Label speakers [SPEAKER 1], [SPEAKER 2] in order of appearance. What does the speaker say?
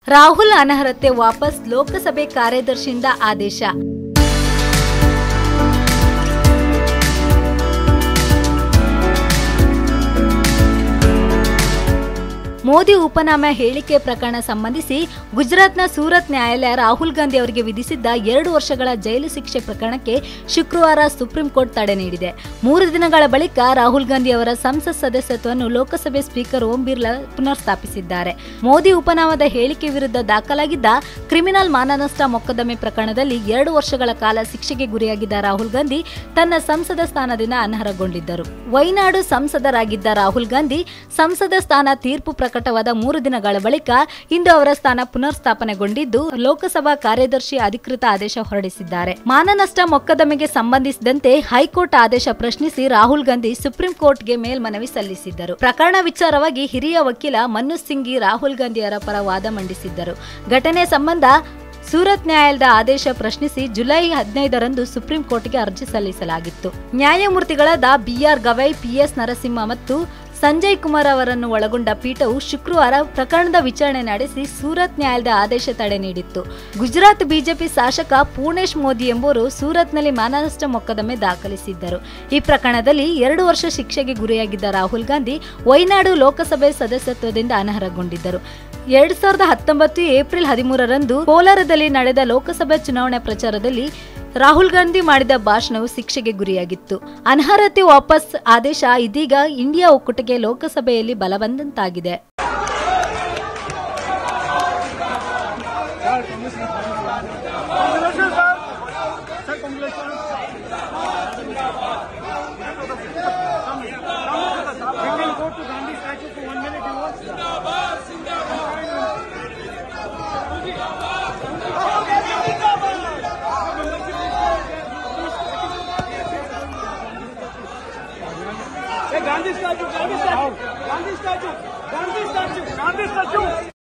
[SPEAKER 1] ರಾಹುಲ್ ಅನರ್ಹತೆ ವಾಪಸ್ ಲೋಕಸಭೆ ಕಾರ್ಯದರ್ಶಿಯಿಂದ ಆದೇಶ ಮೋದಿ ಉಪನಾಮ ಹೇಳಿಕೆ ಪ್ರಕರಣ ಸಂಬಂಧಿಸಿ ಗುಜರಾತ್ನ ಸೂರತ್ ನ್ಯಾಯಾಲಯ ರಾಹುಲ್ ಗಾಂಧಿ ಅವರಿಗೆ ವಿಧಿಸಿದ್ದ ಎರಡು ವರ್ಷಗಳ ಜೈಲು ಶಿಕ್ಷೆ ಪ್ರಕರಣಕ್ಕೆ ಶುಕ್ರವಾರ ಸುಪ್ರೀಂ ಕೋರ್ಟ್ ತಡೆ ನೀಡಿದೆ ಮೂರು ದಿನಗಳ ಬಳಿಕ ರಾಹುಲ್ ಗಾಂಧಿ ಅವರ ಸಂಸತ್ ಸದಸ್ಯತ್ವವನ್ನು ಲೋಕಸಭೆ ಸ್ಪೀಕರ್ ಓಂ ಬಿರ್ಲಾ ಪುನರ್ಸ್ಥಾಪಿಸಿದ್ದಾರೆ ಮೋದಿ ಉಪನಾಮದ ಹೇಳಿಕೆ ವಿರುದ್ಧ ದಾಖಲಾಗಿದ್ದ ಕ್ರಿಮಿನಲ್ ಮಾನನಷ್ಟ ಮೊಕದ್ದಮೆ ಪ್ರಕರಣದಲ್ಲಿ ಎರಡು ವರ್ಷಗಳ ಕಾಲ ಶಿಕ್ಷೆಗೆ ಗುರಿಯಾಗಿದ್ದ ರಾಹುಲ್ ಗಾಂಧಿ ತನ್ನ ಸಂಸದ ಸ್ಥಾನದಿಂದ ಅನರ್ಹಗೊಂಡಿದ್ದರು ವೈನಾಡು ಸಂಸದರಾಗಿದ್ದ ರಾಹುಲ್ ಗಾಂಧಿ ಸಂಸದ ಸ್ಥಾನ ತೀರ್ಪು ಪ್ರಕಟವಾದ ಮೂರು ದಿನಗಳ ಬಳಿಕ ಇಂದು ಅವರ ಸ್ಥಾನ ಪುನರ್ಸ್ಥಾಪನೆಗೊಂಡಿದ್ದು ಲೋಕಸಭಾ ಕಾರ್ಯದರ್ಶಿ ಅಧಿಕೃತ ಆದೇಶ ಹೊರಡಿಸಿದ್ದಾರೆ ಮಾನನಷ್ಟ ಮೊಕದ್ದಮೆಗೆ ಸಂಬಂಧಿಸಿದಂತೆ ಹೈಕೋರ್ಟ್ ಆದೇಶ ಪ್ರಶ್ನಿಸಿ ರಾಹುಲ್ ಗಾಂಧಿ ಸುಪ್ರೀಂ ಕೋರ್ಟ್ಗೆ ಮೇಲ್ಮನವಿ ಸಲ್ಲಿಸಿದ್ದರು ಪ್ರಕರಣ ವಿಚಾರವಾಗಿ ಹಿರಿಯ ವಕೀಲ ಮನು ಸಿಂಘಿ ರಾಹುಲ್ ಗಾಂಧಿಯವರ ಪರ ವಾದ ಮಂಡಿಸಿದ್ದರು ಘಟನೆ ಸಂಬಂಧ ಸೂರತ್ ನ್ಯಾಯಾಲಯದ ಆದೇಶ ಪ್ರಶ್ನಿಸಿ ಜುಲೈ ಹದಿನೈದರಂದು ಸುಪ್ರೀಂ ಕೋರ್ಟ್ಗೆ ಅರ್ಜಿ ಸಲ್ಲಿಸಲಾಗಿತ್ತು ನ್ಯಾಯಮೂರ್ತಿಗಳಾದ ಬಿಆರ್ ಗವೈ ಪಿಎಸ್ ನರಸಿಂಹ ಮತ್ತು ಸಂಜಯ್ ಕುಮಾರ್ ಅವರನ್ನು ಒಳಗೊಂಡ ಪೀಠವು ಶುಕ್ರವಾರ ಪ್ರಕರಣದ ವಿಚಾರಣೆ ನಡೆಸಿ ಸೂರತ್ ನ್ಯಾಯಾಲಯದ ಆದೇಶ ತಡೆ ನೀಡಿತ್ತು ಗುಜರಾತ್ ಬಿಜೆಪಿ ಶಾಸಕ ಪೂರ್ಣೇಶ್ ಮೋದಿ ಎಂಬುವರು ಸೂರತ್ನಲ್ಲಿ ಮಾನನಷ್ಟ ಮೊಕದ್ದಮೆ ದಾಖಲಿಸಿದ್ದರು ಈ ಪ್ರಕರಣದಲ್ಲಿ ಎರಡು ವರ್ಷ ಶಿಕ್ಷೆಗೆ ಗುರಿಯಾಗಿದ್ದ ರಾಹುಲ್ ಗಾಂಧಿ ವೈನಾಡು ಲೋಕಸಭೆ ಸದಸ್ಯತ್ವದಿಂದ ಅನರ್ಹಗೊಂಡಿದ್ದರು ಎರಡ್ ಸಾವಿರದ ಹತ್ತೊಂಬತ್ತು ಏಪ್ರಿಲ್ ಹದಿಮೂರರಂದು ಕೋಲಾರದಲ್ಲಿ ನಡೆದ ಲೋಕಸಭೆ ಚುನಾವಣೆ ಪ್ರಚಾರದಲ್ಲಿ ರಾಹುಲ್ ಗಾಂಧಿ ಮಾಡಿದ ಭಾಷಣವು ಶಿಕ್ಷೆಗೆ ಗುರಿಯಾಗಿತ್ತು ಅನರ್ಹತೆ ವಾಪಸ್ ಆದೇಶ ಇದೀಗ ಇಂಡಿಯಾ ಒಕ್ಕೂಟಕ್ಕೆ ಲೋಕಸಭೆಯಲ್ಲಿ ಬಲವಂತಾಗಿದೆ
[SPEAKER 2] Congratulations, sir. Sir, congratulations. We can go to Gandhi statue for one minute. You want? Hey, Gandhi statue, Gandhi statue, Gandhi statue, Gandhi statue, Gandhi statue.